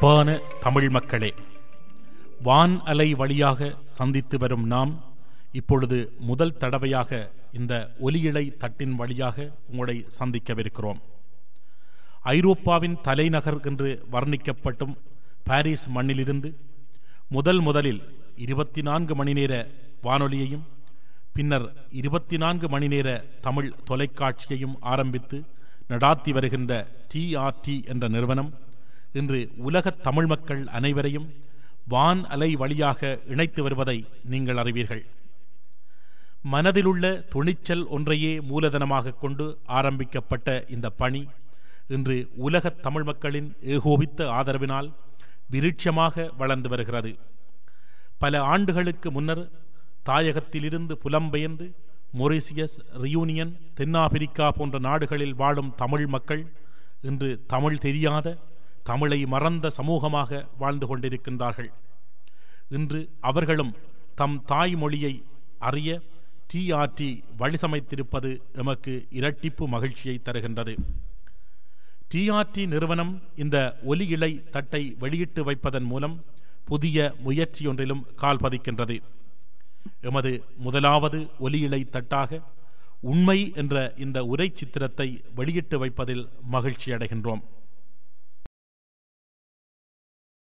அன்பான தமிழ் மக்களே வான் அலை வழியாக சந்தித்து வரும் நாம் இப்பொழுது முதல் தடவையாக இந்த ஒலியிழை தட்டின் வழியாக உங்களை சந்திக்கவிருக்கிறோம் ஐரோப்பாவின் தலைநகர் என்று வர்ணிக்கப்பட்டும் பாரிஸ் மண்ணிலிருந்து முதல் முதலில் இருபத்தி நான்கு மணி நேர வானொலியையும் பின்னர் இருபத்தி நான்கு மணி நேர தமிழ் தொலைக்காட்சியையும் ஆரம்பித்து நடாத்தி வருகின்ற டிஆர்டி என்ற நிறுவனம் இன்று உலகத் தமிழ் மக்கள் அனைவரையும் வான் அலை வழியாக இணைத்து வருவதை நீங்கள் அறிவீர்கள் மனதிலுள்ள துணிச்சல் ஒன்றையே மூலதனமாக கொண்டு ஆரம்பிக்கப்பட்ட இந்த பணி இன்று உலகத் தமிழ் மக்களின் ஏகோபித்த ஆதரவினால் விருட்சமாக வளர்ந்து வருகிறது பல ஆண்டுகளுக்கு முன்னர் தாயகத்திலிருந்து புலம்பெயர்ந்து மொரிசியஸ் ரியூனியன் தென்னாப்பிரிக்கா போன்ற நாடுகளில் வாழும் தமிழ் மக்கள் இன்று தமிழ் தெரியாத தமிழை மறந்த சமூகமாக வாழ்ந்து கொண்டிருக்கின்றார்கள் இன்று அவர்களும் தம் தாய்மொழியை அறிய டிஆர்டி வழிசமைத்திருப்பது எமக்கு இரட்டிப்பு மகிழ்ச்சியை தருகின்றது டிஆர்டி நிறுவனம் இந்த ஒலி இழை தட்டை வெளியிட்டு வைப்பதன் மூலம் புதிய முயற்சியொன்றிலும் கால் பதிக்கின்றது எமது முதலாவது ஒலி இழை தட்டாக உண்மை என்ற இந்த உரை சித்திரத்தை வெளியிட்டு வைப்பதில் மகிழ்ச்சி அடைகின்றோம்